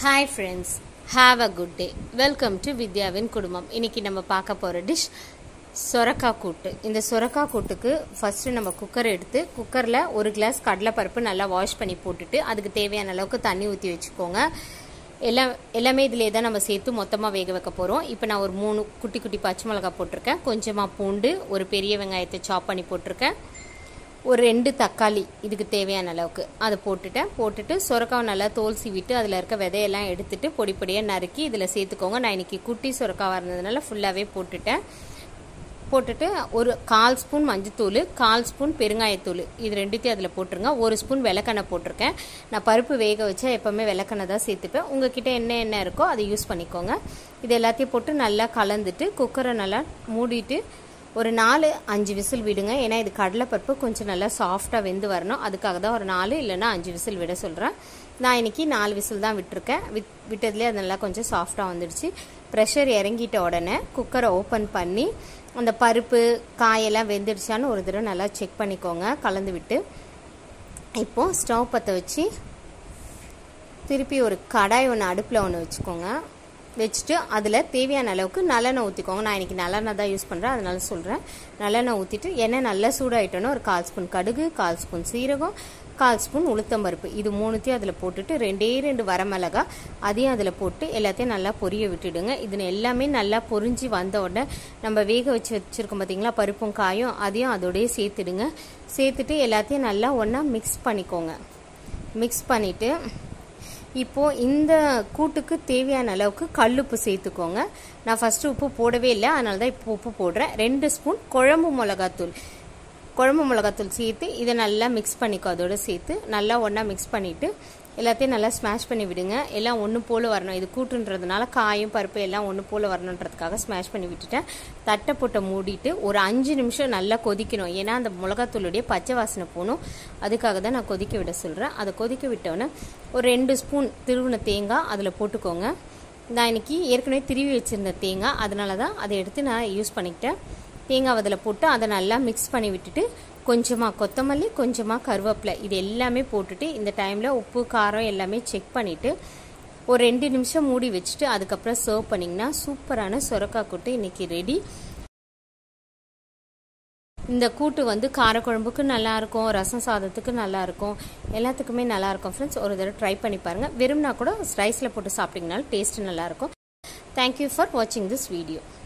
hi friends have a good day welcome to வித்யாவின் குடும்பம் இன்னைக்கு நம்ம பார்க்க போகிற டிஷ் சொரக்காய் கூட்டு இந்த சொரக்காய் கூட்டுக்கு ஃபஸ்ட்டு நம்ம குக்கர் எடுத்து குக்கரில் ஒரு கிளாஸ் கடலைப்பருப்பு நல்லா வாஷ் பண்ணி போட்டுட்டு அதுக்கு தேவையான அளவுக்கு தண்ணி ஊற்றி வச்சுக்கோங்க எல்லாம் எல்லாமே இதிலே தான் நம்ம சேர்த்து மொத்தமாக வேக வைக்க போகிறோம் இப்போ நான் ஒரு மூணு குட்டி குட்டி பச்சை மிளகாய் போட்டிருக்கேன் கொஞ்சமாக பூண்டு ஒரு பெரிய வெங்காயத்தை சாப் பண்ணி போட்டிருக்கேன் ஒரு ரெண்டு தக்காளி இதுக்கு தேவையான அளவுக்கு அதை போட்டுட்டேன் போட்டுட்டு சுரக்காவை நல்லா தோல் சீவிட்டு அதில் இருக்க விதையெல்லாம் எடுத்துட்டு பொடி பொடியாக நறுக்கி இதில் சேர்த்துக்கோங்க நான் இன்னைக்கு குட்டி சுரக்காவாக இருந்ததுனால ஃபுல்லாகவே போட்டுட்டேன் போட்டுட்டு ஒரு கால் ஸ்பூன் மஞ்சத்தூள் கால் ஸ்பூன் பெருங்காயத்தூள் இது ரெண்டுத்தையும் அதில் போட்டுருங்க ஒரு ஸ்பூன் விளக்கெண்ணெய் போட்டிருக்கேன் நான் பருப்பு வேக வச்சா எப்போவுமே விளக்கெண்ணெய் தான் சேர்த்துப்பேன் உங்ககிட்ட என்ன எண்ணெய் இருக்கோ அதை யூஸ் பண்ணிக்கோங்க இது எல்லாத்தையும் போட்டு நல்லா கலந்துட்டு குக்கரை நல்லா மூடிட்டு ஒரு நாலு அஞ்சு விசில் விடுங்க ஏன்னா இது கடலைப்பருப்பு கொஞ்சம் நல்லா சாஃப்டாக வெந்து வரணும் அதுக்காக தான் ஒரு நாலு இல்லைன்னா அஞ்சு விசில் விட சொல்கிறேன் நான் இன்னைக்கு நாலு விசில் தான் விட்டுருக்கேன் விட் விட்டதுலேயே அது நல்லா கொஞ்சம் சாஃப்டாக வந்துடுச்சு ப்ரெஷர் இறங்கிட்ட உடனே குக்கரை ஓப்பன் பண்ணி அந்த பருப்பு காயெல்லாம் வெந்துடுச்சான்னு ஒரு தடவை நல்லா செக் பண்ணிக்கோங்க கலந்து விட்டு இப்போது ஸ்டவ் பற்ற வச்சு திருப்பி ஒரு கடாய் ஒன்று அடுப்பில் ஒன்று வச்சுக்கோங்க வச்சுட்டு அதில் தேவையான அளவுக்கு நல்லெண்ணெய் ஊற்றிக்கோங்க நான் இன்றைக்கி நல்லெண்ணெய் தான் யூஸ் பண்ணுறேன் அதனால சொல்கிறேன் நல்லெண்ணெய் ஊற்றிட்டு எண்ணெய் நல்லா சூடாயிட்டோன்னா ஒரு கால் ஸ்பூன் கடுகு கால் ஸ்பூன் சீரகம் கால் ஸ்பூன் உளுத்தம்பருப்பு இது மூணுத்தையும் அதில் போட்டுட்டு ரெண்டே ரெண்டு வரமிளகா அதையும் அதில் போட்டு எல்லாத்தையும் நல்லா பொரிய விட்டுடுங்க இது எல்லாமே நல்லா பொரிஞ்சு வந்த உடனே நம்ம வேக வச்சு வச்சுருக்கோம் பார்த்தீங்களா பருப்பும் காயும் அதையும் அதோடய சேர்த்துடுங்க சேர்த்துட்டு எல்லாத்தையும் நல்லா ஒன்றா மிக்ஸ் பண்ணிக்கோங்க மிக்ஸ் பண்ணிவிட்டு இப்போது இந்த கூட்டுக்கு தேவையான அளவுக்கு கல்லுப்பு சேர்த்துக்கோங்க நான் ஃபஸ்ட்டு உப்பு போடவே இல்லை அதனால தான் இப்போ உப்பு போடுறேன் ரெண்டு ஸ்பூன் குழம்பு மிளகாத்தூள் குழம்பு மிளகாத்தூள் சேர்த்து இதை நல்லா மிக்ஸ் பண்ணிக்கோ அதோட சேர்த்து நல்லா ஒன்றா மிக்ஸ் பண்ணிவிட்டு எல்லாத்தையும் நல்லா ஸ்மாஷ் பண்ணி விடுங்க எல்லாம் ஒன்று போல் வரணும் இது கூட்டுன்றதுனால காயும் பருப்பு எல்லாம் ஒன்று போல் வரணுன்றதுக்காக ஸ்மாஷ் பண்ணி விட்டுட்டேன் தட்டை போட்டை மூடிட்டு ஒரு அஞ்சு நிமிஷம் நல்லா கொதிக்கணும் ஏன்னா அந்த மிளகாத்தூளுடைய பச்சை வாசனை போகணும் அதுக்காக தான் நான் கொதிக்க விட சொல்கிறேன் அதை கொதிக்க விட்டோன்னே ஒரு ரெண்டு ஸ்பூன் திருவின தேங்காய் அதில் போட்டுக்கோங்க நான் இன்னைக்கு ஏற்கனவே திருவி வச்சுருந்த தேங்காய் அதனால தான் அதை எடுத்து நான் யூஸ் பண்ணிக்கிட்டேன் தேங்காய் அதில் போட்டு அதை நல்லா மிக்ஸ் பண்ணி விட்டுட்டு கொஞ்சமாக கொத்தமல்லி கொஞ்சமாக கருவேப்பிலை இது எல்லாமே போட்டுட்டு இந்த டைமில் உப்பு காரம் எல்லாமே செக் பண்ணிவிட்டு ஒரு ரெண்டு நிமிஷம் மூடி வச்சுட்டு அதுக்கப்புறம் சர்வ் பண்ணிங்கன்னா சூப்பரான சொரக்காய் கூட்டு இன்றைக்கி ரெடி இந்த கூட்டு வந்து காரக்குழம்புக்கு நல்லாயிருக்கும் ரசம் சாதத்துக்கு நல்லாயிருக்கும் எல்லாத்துக்குமே நல்லாயிருக்கும் ஃப்ரெண்ட்ஸ் ஒரு தடவை ட்ரை பண்ணி பாருங்கள் வெறும்னா கூட ரைஸில் போட்டு சாப்பிட்டிங்கனாலும் டேஸ்ட்டு நல்லாயிருக்கும் தேங்க்யூ ஃபார் வாட்சிங் திஸ் வீடியோ